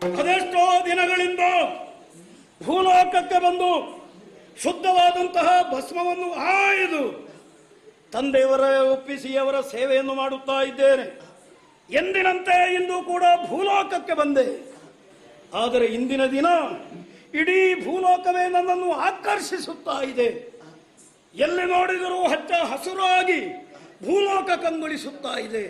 ಅದೆಷ್ಟೋ ದಿನಗಳಿಂದ ಭೂಲೋಕಕ್ಕೆ ಬಂದು ಶುದ್ಧವಾದಂತಹ ಭಸ್ಮವನ್ನು ಆಯ್ದು ತಂದೆಯವರ ಒಪ್ಪಿಸಿ ಅವರ ಸೇವೆಯನ್ನು ಮಾಡುತ್ತಾ ಇದ್ದೇನೆ ಎಂದಿನಂತೆ ಇಂದು ಕೂಡ ಭೂಲೋಕಕ್ಕೆ ಬಂದೆ ಆದರೆ ಇಂದಿನ ದಿನ ಇಡೀ ಭೂಲೋಕವೇ ನನ್ನನ್ನು ಆಕರ್ಷಿಸುತ್ತಾ ಇದೆ ಎಲ್ಲಿ ನೋಡಿದರೂ ಹಚ್ಚ ಹಸುರಾಗಿ ಭೂಲೋಕ ಕಂಗೊಳಿಸುತ್ತಾ ಇದೆ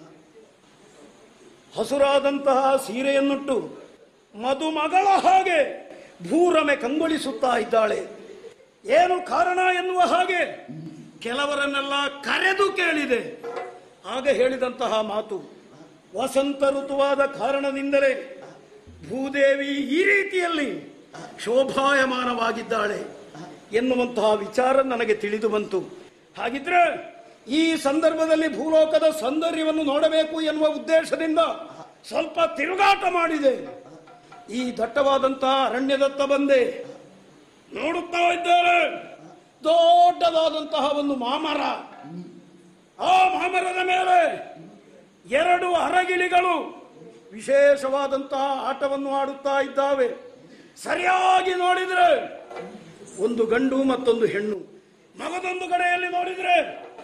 ಹಸುರಾದಂತಹ ಸೀರೆಯನ್ನುಟ್ಟು ಮದುಮಗಳ ಹಾಗೆ ಭೂರಮೆ ಕಂಗೊಳಿಸುತ್ತಾ ಇದ್ದಾಳೆ ಏನು ಕಾರಣ ಎನ್ನುವ ಹಾಗೆ ಕೆಲವರನ್ನೆಲ್ಲ ಕರೆದು ಕೇಳಿದೆ ಆಗ ಹೇಳಿದಂತಹ ಮಾತು ವಸಂತ ಋತುವಾದ ಕಾರಣದಿಂದಲೇ ಭೂದೇವಿ ಈ ರೀತಿಯಲ್ಲಿ ಶೋಭಾಯಮಾನವಾಗಿದ್ದಾಳೆ ಎನ್ನುವಂತಹ ವಿಚಾರ ನನಗೆ ತಿಳಿದು ಬಂತು ಹಾಗಿದ್ರೆ ಈ ಸಂದರ್ಭದಲ್ಲಿ ಭೂಲೋಕದ ಸೌಂದರ್ಯವನ್ನು ನೋಡಬೇಕು ಎನ್ನುವ ಉದ್ದೇಶದಿಂದ ಸ್ವಲ್ಪ ತಿರುಗಾಟ ಮಾಡಿದೆ ಈ ದಟ್ಟವಾದಂತಹ ಅರಣ್ಯದತ್ತ ಬಂದೆ ನೋಡುತ್ತಾ ಇದ್ದಾರೆ ದೊಡ್ಡದಾದಂತಹ ಒಂದು ಮಾಮರ ಆ ಮಾಮರದ ಮೇಲೆ ಎರಡು ಅರಗಿಳಿಗಳು ವಿಶೇಷವಾದಂತಹ ಆಟವನ್ನು ಆಡುತ್ತಾ ಇದ್ದಾವೆ ಸರಿಯಾಗಿ ನೋಡಿದ್ರೆ ಒಂದು ಗಂಡು ಮತ್ತೊಂದು ಹೆಣ್ಣು ಮಗದೊಂದು ಕಡೆಯಲ್ಲಿ ನೋಡಿದ್ರೆ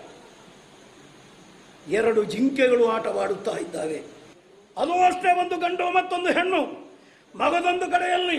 ಎರಡು ಜಿಂಕೆಗಳು ಆಟವಾಡುತ್ತಾ ಇದ್ದಾವೆ ಅದು ಅಷ್ಟೇ ಒಂದು ಗಂಡು ಮತ್ತೊಂದು ಹೆಣ್ಣು ಮಗದೊಂದು ಕಡೆಯಲ್ಲಿ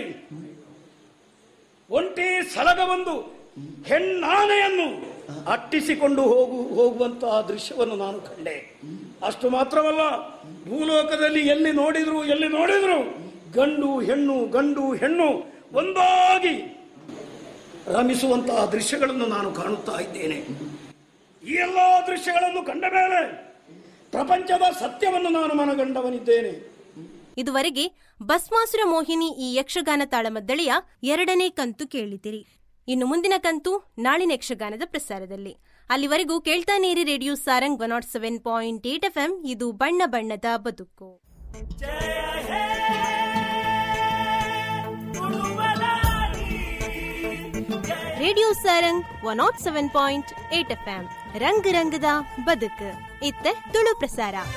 ಒಂಟಿ ಸಲಗ ಒಂದು ಹೆಣ್ಣಾನೆಯನ್ನು ಅಟ್ಟಿಸಿಕೊಂಡು ಹೋಗು ಹೋಗುವಂತಹ ದೃಶ್ಯವನ್ನು ನಾನು ಕಂಡೆ ಅಷ್ಟು ಮಾತ್ರವಲ್ಲ ಭೂಲೋಕದಲ್ಲಿ ಎಲ್ಲಿ ನೋಡಿದ್ರು ಎಲ್ಲಿ ನೋಡಿದ್ರು ಗಂಡು ಹೆಣ್ಣು ಗಂಡು ಹೆಣ್ಣು ಒಂದಾಗಿ ರಮಿಸುವಂತಹ ದೃಶ್ಯಗಳನ್ನು ನಾನು ಕಾಣುತ್ತಾ ಇದ್ದೇನೆ ಈ ಎಲ್ಲ ದೃಶ್ಯಗಳನ್ನು ಕಂಡ ಮೇಲೆ ಪ್ರಪಂಚದ ಸತ್ಯವನ್ನು ನಾನು ಮನಗಂಡವನಿದ್ದೇನೆ ಇದುವರೆಗೆ ಭಸ್ಮಾಸುರ ಮೋಹಿನಿ ಈ ಯಕ್ಷಗಾನ ತಾಳಮದ್ದಳೆಯ ಎರಡನೇ ಕಂತು ಕೇಳಿದಿರಿ ಇನ್ನು ಮುಂದಿನ ಕಂತು ನಾಳಿನ ಯಕ್ಷಗಾನದ ಪ್ರಸಾರದಲ್ಲಿ ಅಲ್ಲಿವರೆಗೂ ಕೇಳ್ತಾನೆ ಇರಿ radio Sarang one nought seven point eight F ಇದು ಬಣ್ಣ ಬಣ್ಣದ ಬದುಕು radio Sarang one nought seven point eight F ರಂಗ ರಂಗದ ಬದುಕು ಇತ್ತ ತುಳು ಪ್ರಸಾರ